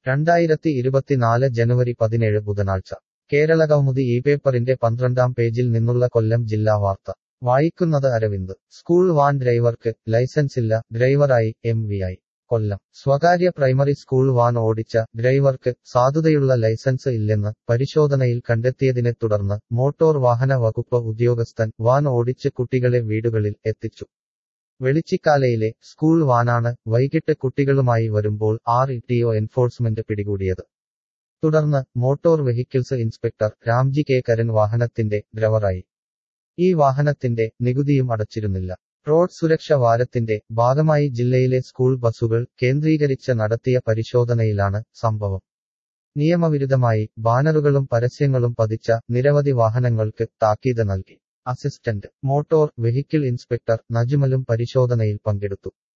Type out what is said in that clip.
രണ്ടായിരത്തി ഇരുപത്തിനാല് ജനുവരി പതിനേഴ് ബുധനാഴ്ച കേരള കൗമുദി ഈ പേപ്പറിന്റെ പന്ത്രണ്ടാം പേജിൽ നിന്നുള്ള കൊല്ലം ജില്ലാ വാർത്ത വായിക്കുന്നത് അരവിന്ദ് സ്കൂൾ വാൻ ഡ്രൈവർക്ക് ലൈസൻസില്ല ഡ്രൈവറായി എം വി ഐ കൊല്ലം സ്വകാര്യ പ്രൈമറി സ്കൂൾ വാൻ ഓടിച്ച ഡ്രൈവർക്ക് സാധുതയുള്ള ലൈസൻസ് ഇല്ലെന്ന് പരിശോധനയിൽ കണ്ടെത്തിയതിനെ തുടർന്ന് മോട്ടോർ വാഹന വകുപ്പ് ഉദ്യോഗസ്ഥൻ വാൻ ഓടിച്ച് കുട്ടികളെ വീടുകളിൽ എത്തിച്ചു വെളിച്ചിക്കാലയിലെ സ്കൂൾ വാനാണ് വൈകിട്ട് കുട്ടികളുമായി വരുമ്പോൾ R E T O enforcement പിടികൂടിയത് തുടർന്ന് motor vehicles inspector Ramji K Karan വാഹനത്തിന്റെ ഡ്രൈവറായി ഈ വാഹനത്തിന്റെ നികുതിയും അടച്ചിരുന്നില്ല റോഡ് സുരക്ഷ വാരത്തിന്റെ ഭാഗമായി ജില്ലയിലെ സ്കൂൾ ബസുകൾ കേന്ദ്രീകരിച്ച് നടത്തിയ പരിശോധനയിലാണ് സംഭവം നിയമവിരുദ്ധമായി ബാനറുകളും പരസ്യങ്ങളും പതിച്ച നിരവധി വാഹനങ്ങൾക്ക് താക്കീത് നൽകി അസിസ്റ്റന്റ് മോട്ടോർ വെഹിക്കിൾ ഇൻസ്പെക്ടർ നജുമലും പരിശോധനയിൽ പങ്കെടുത്തു